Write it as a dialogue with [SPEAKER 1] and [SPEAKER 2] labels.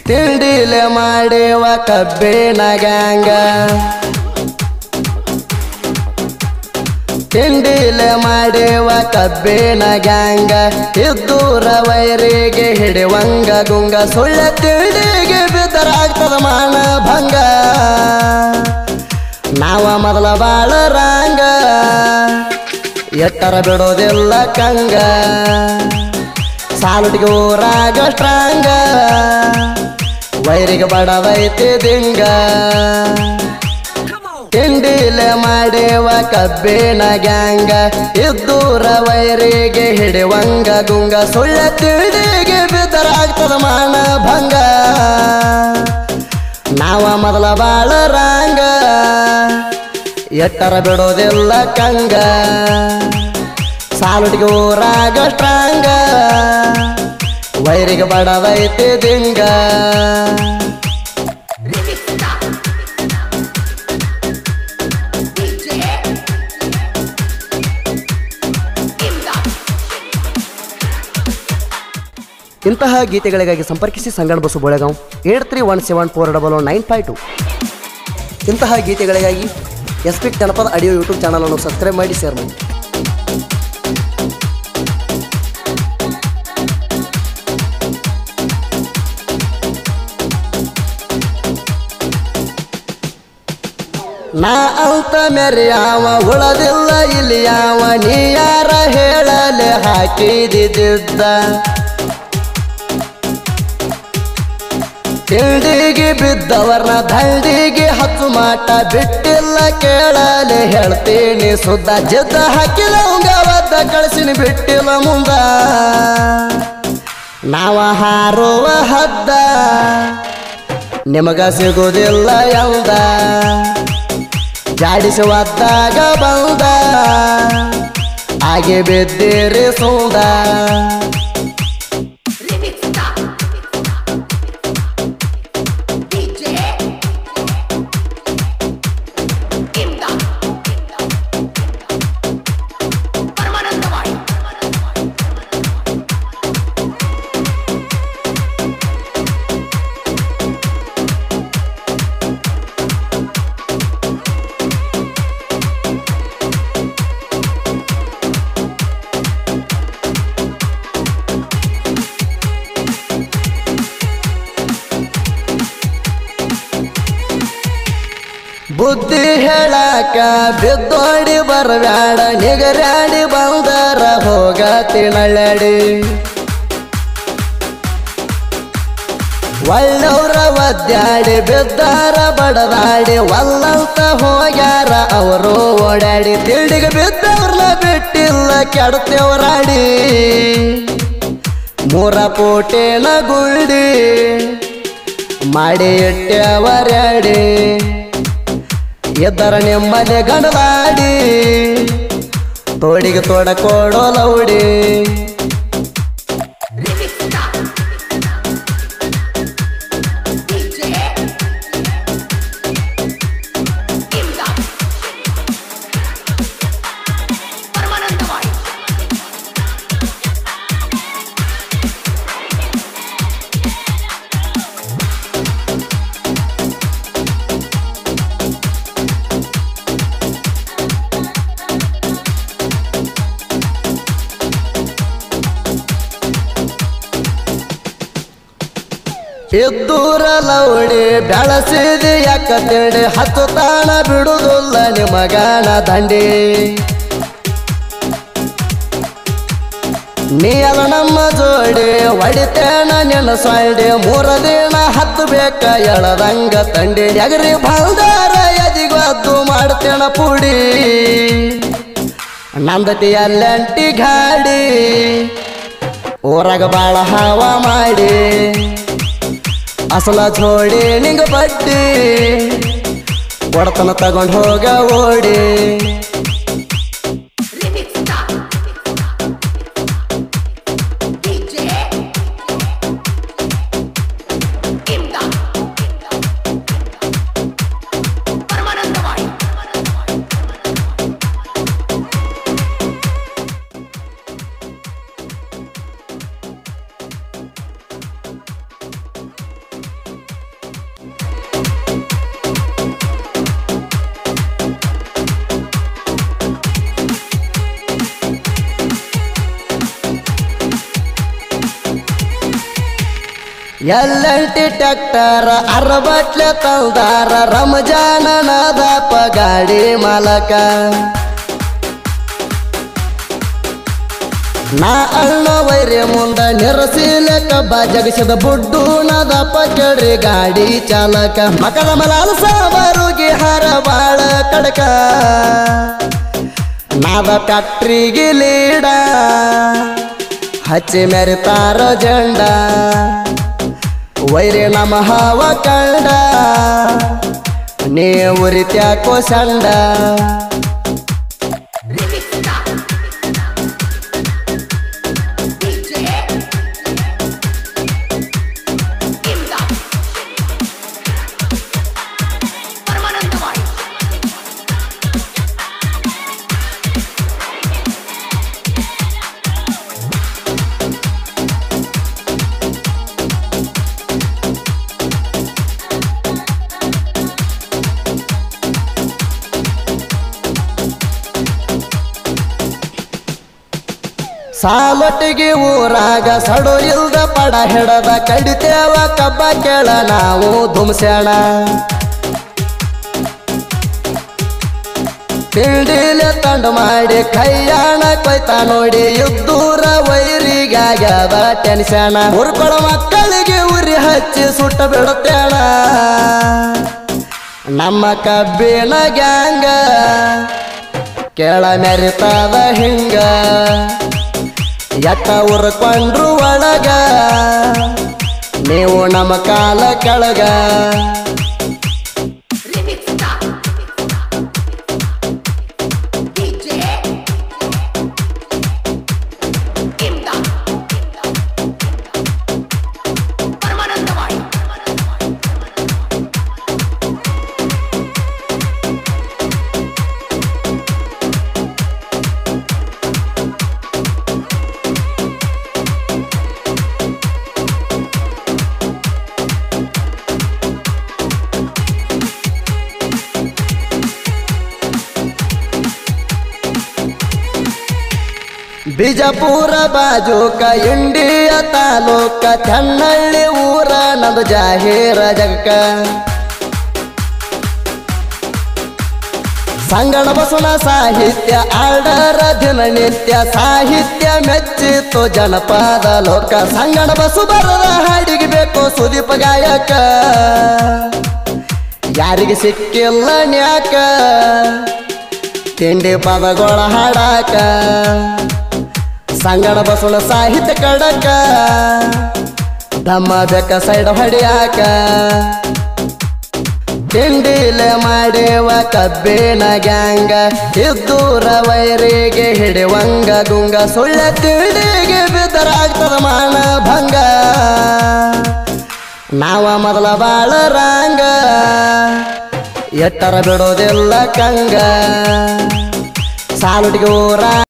[SPEAKER 1] ತಿಂಡಿಲೆ ಮಾಡಿವ ಕಬ್ಬಿನ ಗ್ಯಾಂಗ ತಿಂಡಿಲೆ ಮಾಡಿವ ಕಬ್ಬಿನ ಗ್ಯಾಂಗ ಇದ್ದೂರ ವೈರಿಗೆ ಹಿಡಿವಂಗ ಗುಂಗ ಸುಳ್ಳ ತಿಂಡಿಗೆ ಬಿದ್ದರಾಗ್ತದ ಮಾನ ಭಂಗ ನಾವ ಮೊದಲ ಬಾಳ ರಂಗ ಎತ್ತರ ಬಿಡೋದಿಲ್ಲ ಕಂಗ ಸಾಲುಟಿಗೆ ಊರಾಗ ಸ್ಟ್ರಾಂಗ ವೈರಿಗೆ ಬಡದೈತಿ ದಿಂಗ ತಿಂಡಿಲೆ ಮಾಡಿವ ಕಬ್ಬಿನ ಗ್ಯಾಂಗ ಇದ್ದೂರ ವೈರಿಗೆ ಹಿಡಿವಂಗ ಗುಂಗ ಸುಳ್ಳ ತಿಂಡಿಗೆ ಬಿದ್ದರಾಗ್ತದ ಮಾನ ಭಂಗ ನಾವ ಮೊದಲ ಬಾಳ ರಂಗ ಎತ್ತರ ಬಿಡೋದಿಲ್ಲ ಕಂಗ ಸಾಲುಟಿಗೆ ಊರಾಗ ಸ್ಟ್ರಾಂಗ ವೈರಿಗೆ ಬಡದೈತಿ ದಿಂಗ ಇಂತಹ ಗೀತೆಗಳಿಗಾಗಿ ಸಂಪರ್ಕಿಸಿ Sanganabasu Bolegaon eight three one seven four double one nine five two ಇಂತಹ ಗೀತೆಗಳಿಗಾಗಿ ಎಸ್ ಪಿ ಜನಪದ ಆಡಿಯೋ ಯೂಟ್ಯೂಬ್ ಚಾನಲನ್ನು ಸಬ್ಸ್ಕ್ರೈಬ್ ಮಾಡಿ ಶೇರ್ ಮಾಡಿ ನಾ ಅಂತ ಮೆರೆಯಾವ ಉಳದಿಲ್ಲ ಇಲ್ಲಿ ಯಾವ ನೀ ಯಾರ ಹೇಳಲೆ ಹಾಕಿದಿದ್ದ ತಿಂಡಿಗೆ ಬಿದ್ದವರ್ನ ದಂಡಿಗೆ ಹತ್ತು ಮಾಟ ಬಿಟ್ಟಿಲ್ಲ ಕೇಳಲೆ ಹೇಳ್ತೀನಿ ಸುದ್ದ ಜಿದ್ದ ಹಾಕಿಲ್ಲ ಉಂಗವದ್ದ ಕಳಿಸಿನಿ ಬಿಟ್ಟಿಲ್ಲ ಮುಂದ ನಾವ ಹಾರುವ ಹದ್ದ ನಿಮಗ ಸಿಗುವುದಿಲ್ಲ ಯೌದ ಜಾಡಿಸಿ ಒದ್ದಾಗ ಬಂದ ಹಾಗೆ ಬಿದ್ದೀರಿ ಸೌದ ಬುದ್ಧಿ ಹೇಳಾಕ ಬಿದ್ದೋಡಿ ಬರಬ್ಯಾಡ ನಿಗರ್ಯಾಡಿ ಬಂದರ ಹೋಗತಿ ನಳ್ಳಡಿ ಒಳ್ಳವ್ರ ಒದ್ದಾಡಿ ಬಿದ್ದಾರ ಬಡದಾಡಿ ಒಲ್ಲಂತ ಹೋಗ್ಯಾರ ಅವರು ಓಡಾಡಿ ತಿಂಡಿಗೆ ಬಿದ್ದವ್ರನ್ನ ಬಿಟ್ಟಿಲ್ಲ ಕೆಡತೇವರಾಡಿ ಮೂರ ಪೋಟೇನ ಗುಳ್ಡಿ ಮಾಡಿ ಇಟ್ಟವರ್ಯಾಡಿ ಎದ್ದರ ನಿಮ್ಮನೆ ಗಂಡಲಾಡಿ ತೋಡಿಗೆ ತೋಡ ಕೊಡೋ ಲೌಡಿ ಇದ್ದೂರ ಲೌಡಿ ಬೆಳಸಿದಿ ಯಾಕ ತಿಂಡಿ ಹತ್ತು ತಾಣ ಬಿಡುದಿಲ್ಲ ನಿಮಗಾನ ದಂಡಿ ನೀ ಅಲ್ಲ ನಮ್ಮ ಜೋಡಿ ಒಡಿತೇನ ನಿನ್ನ ಸೊಂಡಿ ಮೂರ ದಿನ ಹತ್ತು ಬೇಕ ಎಳದಂಗ ತಂಡಿ ಎಗರಿ ಬಂದಾರ ಎದಿಗೊದ್ದು ಮಾಡ್ತೇನ ಪುಡಿ ನಂದತಿ ಅಲ್ಲಂಟಿ ಗಾಡಿ ಊರಾಗ ಬಾಳ ಹಾವ ಮಾಡಿ ಅಸಲ ಜೋಡಿ ನಿಂಗ ಬಡ್ಡಿ ಕೊಡತನ ತಗೊಂಡ್ ಹೋಗ ಓಡಿ ಎಲ್ಲಂಟಿ ಟ್ಯಾಕ್ಟರ್ ಅರಬಟ್ಲೆ ತಂದಾರ ರಂಜಾನನದಪ್ಪ ಗಾಡಿ ಮಾಲಕ ನಾ ಅಣ್ಣ ವೈರ್ಯ ಮುಂದ ನಿರಸಿಲೆ ಕಬ್ಬ ಜಗಿಸಿದ ಬುಡ್ಡು ನದಪ್ಪ ಕೇಳ್ರಿ ಗಾಡಿ ಚಾಲಕ ಮಕದ ಮಲಾಲ ಸಾಬಾರುಗಿ ಹಾರ ಬಾಳ ಕಡಕ ನಾದ ಫ್ಯಾಕ್ಟ್ರಿಗೆ ಲೀಡ ಹಚ್ಚಿ ಮೆರಿತಾರ ಜಂಡ ವೈರಿ ನಮ ಹಾವ ಕಂಡ ನೀ ಉರಿತ್ಯಾಕೋ ಸಂಡ
[SPEAKER 2] പരമാനന്ദമായി
[SPEAKER 1] ಸಾಲೊಟ್ಟಿಗೆ ಊರಾಗ ಸಡು ಇಲ್ದ ಪಡ ಹಿಡದ ಕಡಿತೇವ ಕಬ್ಬ ಕೇಳ ನಾವು ಧುಮ್ಸ್ಯಾಣ ತಿಂಡಿಲೆ ತಂಡ ಮಾಡಿ ಕೈಯಾಣ ಕೊಯ್ತ ನೋಡಿ ಇದ್ದೂರ ವೈರಿಗಾಗ್ಯದ ಟೆನ್ಷನ್ ಹುರ್ಕೊಳ ಮಕ್ಕಳಿಗೆ ಉರಿ ಹಚ್ಚಿ ಸುಟ್ಟ ಬಿಡುತ್ತೇಣ ನಮ್ಮ ಕಬ್ಬಿನ ಗ್ಯಾಂಗ ಕೇಳ ಮೆರಿತದ ಹಿಂಗ ಎಟ್ಟ ಉರ್ಕೊಂಡ್ರು ಒಳಗ ನೀವು ನಮ್ಮ ಕಾಲ ಕೆಳಗ
[SPEAKER 2] Remix star. DJ. Imdad. പരമാനന്ദമായി
[SPEAKER 1] ಬಿಜಾಪುರ ಬಾಜೂಕ ಇಂಡಿಯ ತಾಲೂಕ ಚೆನ್ನಳ್ಳಿ ಊರ ನಂದು ಜಾಹೀರ ಜಗಕ್ಕ ಸಂಗಣ ಬಸವನ ಸಾಹಿತ್ಯ ಆಡರ ದಿನನಿತ್ಯ ಸಾಹಿತ್ಯ ಮೆಚ್ಚಿತು ಜನಪದ ಲೋಕ ಸಂಗಣ ಬಸು ಬರದ ಹಾಡಿಗೆ ಬೇಕು ಸುದೀಪ ಗಾಯಕ ಯಾರಿಗೆ ಸಿಕ್ಕಿಲ್ಲ ನ್ಯಾಕ ತಿಂಡಿ ಪದಗಳ ಹಾಡಾಕ ಸಂಗಣ ಬಸವನ ಸಾಹಿತ್ಯ ಕಡಕ ದಮ್ಮ ಬೆಕ್ಕ ಸೈಡ್ ಹೊಡಿಯಾಕ ತಿಂಡಿಲೆ ಮಾಡೇವ ಕಬ್ಬಿನ ಗ್ಯಾಂಗ ಇದ್ದೂರ ವೈರಿಗೆ ಹಿಡಿವಂಗ ಗುಂಗ ಸುಳ್ಳ ತಿಂಡಿಗೆ ಬಿದ್ದರಾಗ್ತದ ಮಾನ ಭಂಗ ನಾವ ಮೊದಲ ಬಾಳ ರಾಂಗ ಎಟ್ಟರ ಬಿಡೋದಿಲ್ಲ ಕಂಗ ಸಾಲುಟಿಗೆ ಊರ